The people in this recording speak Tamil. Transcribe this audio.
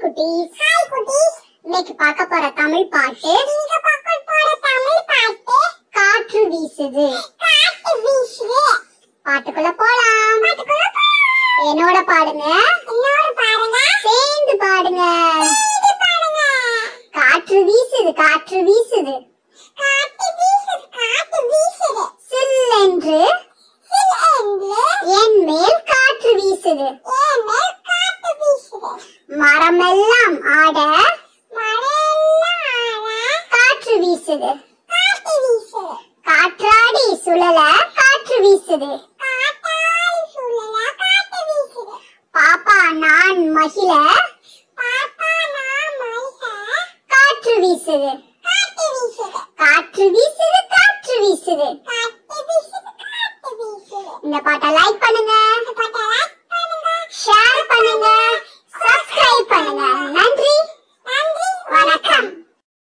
குட்டீஸ் ஹாய் குட்டீஸ் இன்னைக்கு பார்க்க போற தமிழ் பாட்டு நீங்க பார்க்க போற தமிழ் பாட்டு காற்று வீசுது காற்று வீசுது பாட்டுக்குள்ள போலாம் பாட்டுக்குள்ள என்னோட பாடுங்க என்னோட பாடுங்க சேர்ந்து பாடுங்க சேர்ந்து பாடுங்க காற்று வீசுது காற்று வீசுது காற்று வீசுது காற்று வீசுது சில்லென்று சில்லென்று என் மேல் காற்று வீசுது என் மேல் காற்று வீசுது மரமெல்லாம் ஆட காற்று வீசுது காற்று வீசுது காற்றாடி சுழல காற்று வீசுது காற்றாடி சுழல காற்று வீசுது பாப்பா நான் மகிழ பாப்பா நான் மகிழ காற்று வீசுது காற்று வீசுது காற்று வீசுது காற்று வீசுது காற்று வீசுது காற்று வீசுது இந்த பாட்டை லைக் பண்ணுங்க